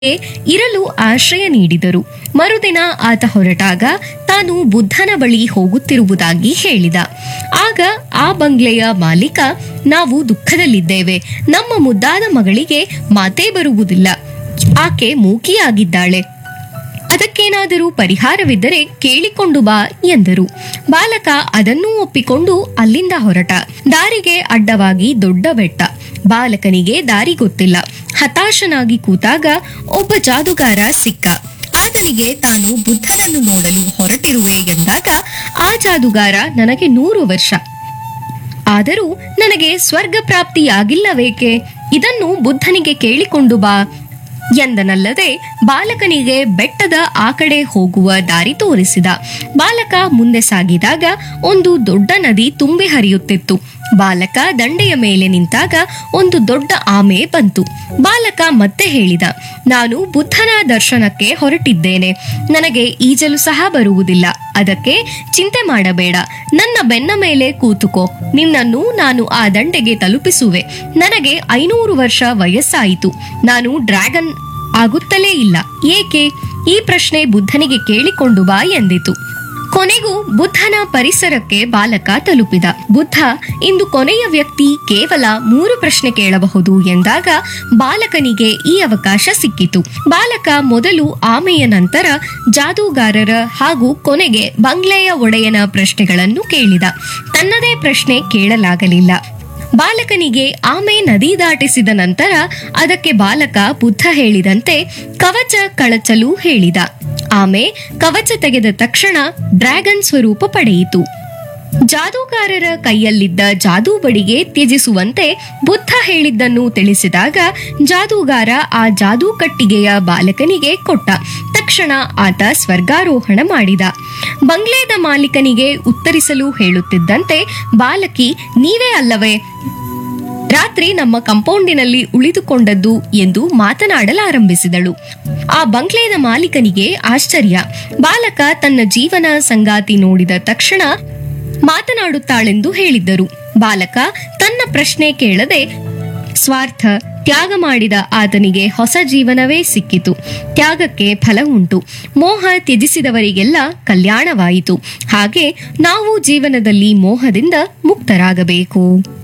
ಇರಲು ಆಶ್ರಯ ನೀಡಿದರು ಮರುದಿನ ಆತ ಹೊರಟಾಗ ತಾನು ಬುದ್ಧನ ಬಳಿ ಹೋಗುತ್ತಿರುವುದಾಗಿ ಹೇಳಿದ ಆಗ ಆ ಬಂಗ್ಲೆಯ ಮಾಲೀಕ ನಾವು ದುಃಖದಲ್ಲಿದ್ದೇವೆ ನಮ್ಮ ಮುದ್ದಾದ ಮಗಳಿಗೆ ಮಾತೇ ಬರುವುದಿಲ್ಲ ಆಕೆ ಮೂಕಿಯಾಗಿದ್ದಾಳೆ ಅದಕ್ಕೇನಾದರೂ ಪರಿಹಾರವಿದ್ದರೆ ಕೇಳಿಕೊಂಡು ಬಾ ಎಂದರು ಬಾಲಕ ಅದನ್ನೂ ಒಪ್ಪಿಕೊಂಡು ಅಲ್ಲಿಂದ ಹೊರಟ ದಾರಿಗೆ ಅಡ್ಡವಾಗಿ ದೊಡ್ಡ ಬೆಟ್ಟ ಬಾಲಕನಿಗೆ ದಾರಿ ಗೊತ್ತಿಲ್ಲ ಹತಾಶನಾಗಿ ಕೂತಾಗ ಒಬ್ಬ ಜಾದುಗಾರ ಸಿಕ್ಕ ಆತನಿಗೆ ತಾನು ಬುದ್ಧನನ್ನು ನೋಡಲು ಹೊರಟಿರುವೆ ಎಂದಾಗ ಆ ಜಾದುಗಾರ ನನಗೆ ನೂರು ವರ್ಷ ಆದರೂ ನನಗೆ ಸ್ವರ್ಗ ಪ್ರಾಪ್ತಿಯಾಗಿಲ್ಲವೇಕೆ ಇದನ್ನು ಬುದ್ಧನಿಗೆ ಕೇಳಿಕೊಂಡು ಬಾ ಎಂದನಲ್ಲದೆ ಬಾಲಕನಿಗೆ ಬೆಟ್ಟದ ಆ ಕಡೆ ಹೋಗುವ ದಾರಿ ತೋರಿಸಿದ ಬಾಲಕ ಮುಂದೆ ಸಾಗಿದಾಗ ಒಂದು ದೊಡ್ಡ ನದಿ ತುಂಬಿ ಹರಿಯುತ್ತಿತ್ತು ಬಾಲಕ ದಂಡೆಯ ಮೇಲೆ ನಿಂತಾಗ ಒಂದು ದೊಡ್ಡ ಆಮೆ ಬಂತು ಬಾಲಕ ಮತ್ತೆ ಹೇಳಿದ ನಾನು ಬುದ್ಧನ ದರ್ಶನಕ್ಕೆ ಹೊರಟಿದ್ದೇನೆ ನನಗೆ ಈಜಲು ಸಹ ಬರುವುದಿಲ್ಲ ಅದಕ್ಕೆ ಚಿಂತೆ ಮಾಡಬೇಡ ನನ್ನ ಬೆನ್ನ ಮೇಲೆ ಕೂತುಕೋ ನಿನ್ನನ್ನು ನಾನು ಆ ದಂಡೆಗೆ ತಲುಪಿಸುವೆ ನನಗೆ ಐನೂರು ವರ್ಷ ವಯಸ್ಸಾಯಿತು ನಾನು ಡ್ರ್ಯಾಗನ್ ಆಗುತ್ತಲೇ ಇಲ್ಲ ಏಕೆ ಈ ಪ್ರಶ್ನೆ ಬುದ್ಧನಿಗೆ ಕೇಳಿಕೊಂಡು ಬಾ ಎಂದಿತು ಕೊನೆಗೂ ಬುದ್ಧನ ಪರಿಸರಕ್ಕೆ ಬಾಲಕ ತಲುಪಿದ ಬುದ್ಧ ಇಂದು ಕೊನೆಯ ವ್ಯಕ್ತಿ ಕೇವಲ ಮೂರು ಪ್ರಶ್ನೆ ಕೇಳಬಹುದು ಎಂದಾಗ ಬಾಲಕನಿಗೆ ಈ ಅವಕಾಶ ಸಿಕ್ಕಿತು ಬಾಲಕ ಮೊದಲು ಆಮೆಯ ನಂತರ ಜಾದೂಗಾರರ ಹಾಗೂ ಕೊನೆಗೆ ಬಂಗ್ಲೆಯ ಒಡೆಯನ ಪ್ರಶ್ನೆಗಳನ್ನು ಕೇಳಿದ ತನ್ನದೇ ಪ್ರಶ್ನೆ ಕೇಳಲಾಗಲಿಲ್ಲ ಬಾಲಕನಿಗೆ ಆಮೆ ನದಿ ದಾಟಿಸಿದ ನಂತರ ಅದಕ್ಕೆ ಬಾಲಕ ಬುದ್ಧ ಹೇಳಿದಂತೆ ಕವಚ ಕಳಚಲು ಹೇಳಿದ ಆಮೆ ಕವಚ ತೆಗೆದ ತಕ್ಷಣ ಡ್ರ್ಯಾಗನ್ ಸ್ವರೂಪ ಪಡೆಯಿತು ಜಾದೂಗಾರರ ಕೈಯಲ್ಲಿದ್ದ ಜಾದೂ ಬಡಿಗೆ ತ್ಯಜಿಸುವಂತೆ ಬುದ್ಧ ಹೇಳಿದ್ದನ್ನು ತಿಳಿಸಿದಾಗ ಜಾದೂಗಾರ ಆ ಜಾದೂ ಕಟ್ಟಿಗೆಯ ಬಾಲಕನಿಗೆ ಕೊಟ್ಟ ತಕ್ಷಣ ಆತ ಸ್ವರ್ಗಾರೋಹಣ ಮಾಡಿದ ಬಂಗ್ಲೆದ ಮಾಲೀಕನಿಗೆ ಉತ್ತರಿಸಲು ಹೇಳುತ್ತಿದ್ದಂತೆ ಬಾಲಕಿ ನೀವೇ ಅಲ್ಲವೇ ರಾತ್ರಿ ನಮ್ಮ ಕಂಪೌಂಡಿನಲ್ಲಿ ಉಳಿದುಕೊಂಡದ್ದು ಎಂದು ಮಾತನಾಡಲಾರಂಭಿಸಿದಳು ಆ ಬಂಗ್ಲೆದ ಮಾಲೀಕನಿಗೆ ಆಶ್ಚರ್ಯ ಬಾಲಕ ತನ್ನ ಜೀವನ ಸಂಗಾತಿ ನೋಡಿದ ತಕ್ಷಣ ಮಾತನಾಡುತ್ತಾಳೆಂದು ಹೇಳಿದ್ದರು ಬಾಲಕ ತನ್ನ ಪ್ರಶ್ನೆ ಕೇಳದೆ ಸ್ವಾರ್ಥ ತ್ಯಾಗ ಮಾಡಿದ ಆತನಿಗೆ ಹೊಸ ಜೀವನವೇ ಸಿಕ್ಕಿತು ತ್ಯಾಗಕ್ಕೆ ಫಲ ಉಂಟು ಮೋಹ ತ್ಯಜಿಸಿದವರಿಗೆಲ್ಲ ಕಲ್ಯಾಣವಾಯಿತು ಹಾಗೆ ನಾವು ಜೀವನದಲ್ಲಿ ಮೋಹದಿಂದ ಮುಕ್ತರಾಗಬೇಕು